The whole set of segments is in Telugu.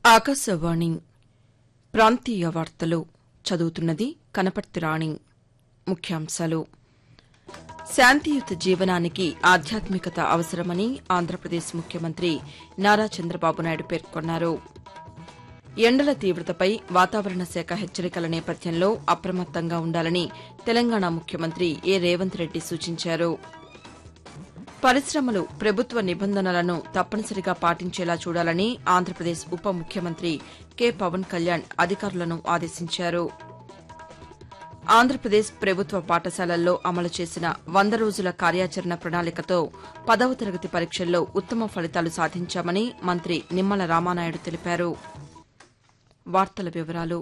ఆకాశవాణి ప్రాంతీయ వార్తలు చదువుతున్నది కనపర్తి రాణి ముఖ్యాంశాలు శాంతియుత జీవనానికి ఆధ్యాత్మికత అవసరమని ఆంధ్రప్రదేశ్ ముఖ్యమంత్రి నారా చంద్రబాబు నాయుడు పేర్కొన్నారు ఎండల తీవ్రతపై వాతావరణ శాఖ హెచ్చరికల నేపథ్యంలో అప్రమత్తంగా ఉండాలని తెలంగాణ ముఖ్యమంత్రి ఏ రేవంత్ రెడ్డి సూచించారు పరిశ్రమలు ప్రభుత్వ నిబంధనలను తప్పనిసరిగా పాటించేలా చూడాలని ఆంధ్రప్రదేశ్ ఉప ముఖ్యమంత్రి కె పవన్ కళ్యాణ్ అధికారులను ఆదేశించారు ఆంధ్రప్రదేశ్ ప్రభుత్వ పాఠశాలల్లో అమలు చేసిన వంద రోజుల కార్యాచరణ ప్రణాళికతో పదవ తరగతి పరీక్షల్లో ఉత్తమ ఫలితాలు సాధించామని మంత్రి నిమ్మల రామానాయుడు తెలిపారు వార్తల వివరాలు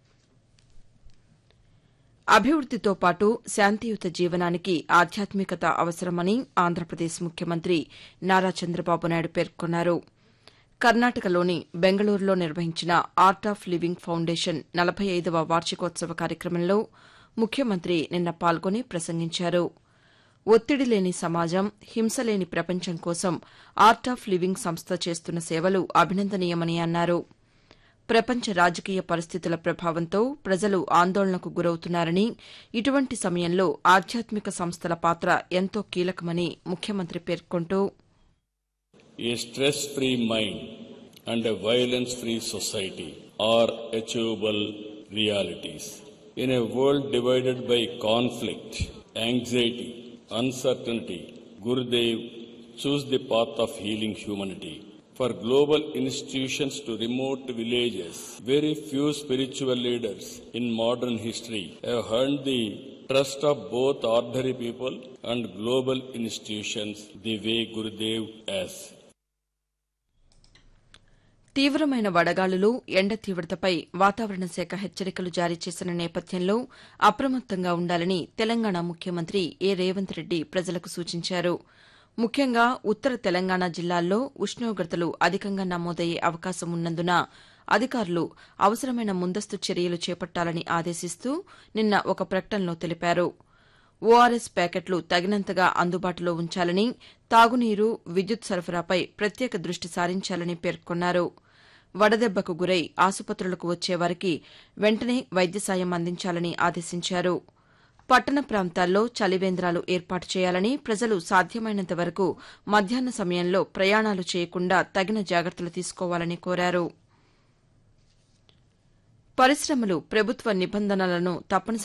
అభివృద్దితో పాటు శాంతియుత జీవనానికి ఆధ్యాత్మికత అవసరమని ఆంధ్రప్రదేశ్ ముఖ్యమంత్రి నారా చంద్రబాబు నాయుడు పేర్కొన్నారు కర్ణాటకలోని బెంగళూరులో నిర్వహించిన ఆర్ట్ ఆఫ్ లివింగ్ ఫౌండేషన్ నలభై ఐదవ వార్షికోత్సవ కార్యక్రమంలో ముఖ్యమంత్రి నిన్న పాల్గొని ప్రసంగించారు ఒత్తిడి లేని సమాజం హింస లేని ప్రపంచం కోసం ఆర్ట్ ఆఫ్ లివింగ్ సంస్థ చేస్తున్న సేవలు అభినందనీయమని అన్నారు ప్రపంచ రాజకీయ పరిస్థితుల ప్రభావంతో ప్రజలు ఆందోళనకు గురవుతున్నారని ఇటువంటి సమయంలో ఆధ్యాత్మిక సంస్థల పాత్ర ఎంతో కీలకమని ముఖ్యమంత్రి పేర్కొంటూ A stress free mind and a violence free society are achievable realities. In a world divided by conflict, anxiety, uncertainty, Gurudev chose the path of healing humanity. For global institutions to remote villages, very few spiritual leaders in modern history have earned the trust of both ordinary people and global institutions the way Gurudev has. తీవ్రమైన వడగాలులు ఎండ తీవ్రతపై వాతావరణ శాఖ హెచ్చరికలు జారీ చేసిన నేపథ్యంలో అప్రమత్తంగా ఉండాలని తెలంగాణ ముఖ్యమంత్రి ఏ రేవంత్ రెడ్డి ప్రజలకు సూచించారు ముఖ్యంగా ఉత్తర తెలంగాణ జిల్లాల్లో ఉష్ణోగ్రతలు అధికంగా నమోదయ్యే అవకాశం ఉన్నందున అధికారులు అవసరమైన ముందస్తు చర్యలు చేపట్టాలని ఆదేశిస్తూ నిన్న ఒక ప్రకటనలో తెలిపారు ఓఆర్ఎస్ ప్యాకెట్లు తగినంతగా అందుబాటులో ఉంచాలని తాగునీరు విద్యుత్ సరఫరాపై ప్రత్యేక దృష్టి సారించాలని పేర్కొన్నారు వడదెబ్బకు గురై ఆసుపత్రులకు వచ్చేవారికి వెంటనే వైద్య సాయం అందించాలని ఆదేశించారు పట్టణ ప్రాంతాల్లో చలివేంద్రాలు ఏర్పాటు చేయాలని ప్రజలు సాధ్యమైనంత వరకు మధ్యాహ్న సమయంలో ప్రయాణాలు చేయకుండా తగిన జాగ్రత్తలు తీసుకోవాలని కోరారు పరిశ్రమలు ప్రభుత్వ నిబంధనలను తప్పనిసరి